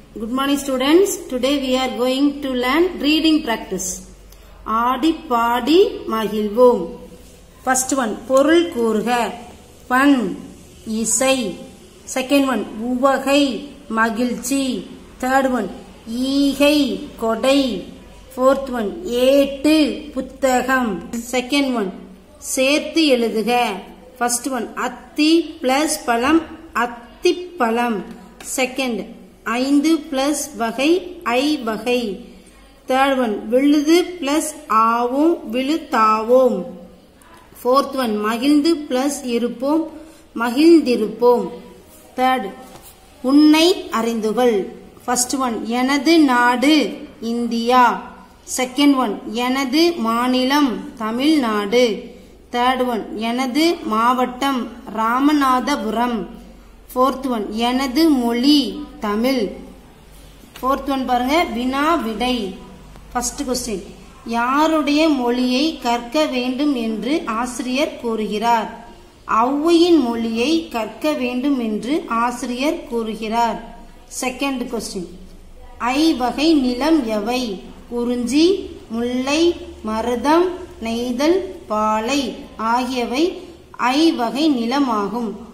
Good morning students. Today we are going to learn reading practice. ஆடி பாடி மகிழ்வோம் first one பொருள் கூறுக பண் இசை செகண்ட் ஒன் உவகை மகிழ்ச்சி தேர்ட் ஒன் ஈகை கொடை ஃபோர்த் ஒன் ஏட்டு புத்தகம் செகண்ட் ஒன் சேர்த்து எழுதுக ஃபர்ஸ்ட் ஒன் அத்தி பிளஸ் பழம் அத்திப்பழம் செகண்ட் ஐந்து பிளஸ் வகை ஐ வகை தேர்ட் ஒன் விழுது பிளஸ் ஆவோம் விழுத்தாவோம் ஃபோர்த் ஒன் மகிழ்ந்து பிளஸ் இருப்போம் மகிழ்ந்திருப்போம் தேர்ட் உன்னை அறிந்துகள் ஃபர்ஸ்ட் ஒன் எனது நாடு இந்தியா செகண்ட் ஒன் எனது மாநிலம் தமிழ்நாடு தேர்ட் ஒன் எனது மாவட்டம் ராமநாதபுரம் ஃபோர்த் ஒன் எனது மொழி தமிழ் ஃபோர்த் ஒன் பாருங்க வினா விடை ஃபர்ஸ்ட் கொஸ்டின் யாருடைய மொழியை கற்க வேண்டும் என்று ஆசிரியர் கூறுகிறார் ஔவையின் மொழியை கற்க வேண்டும் என்று ஆசிரியர் கூறுகிறார் செகண்ட் கொஸ்டின் ஐ வகை நிலம் எவை குறிஞ்சி முல்லை மருதம் நெய்தல் பாலை ஆகியவை ஐ வகை நிலமாகும்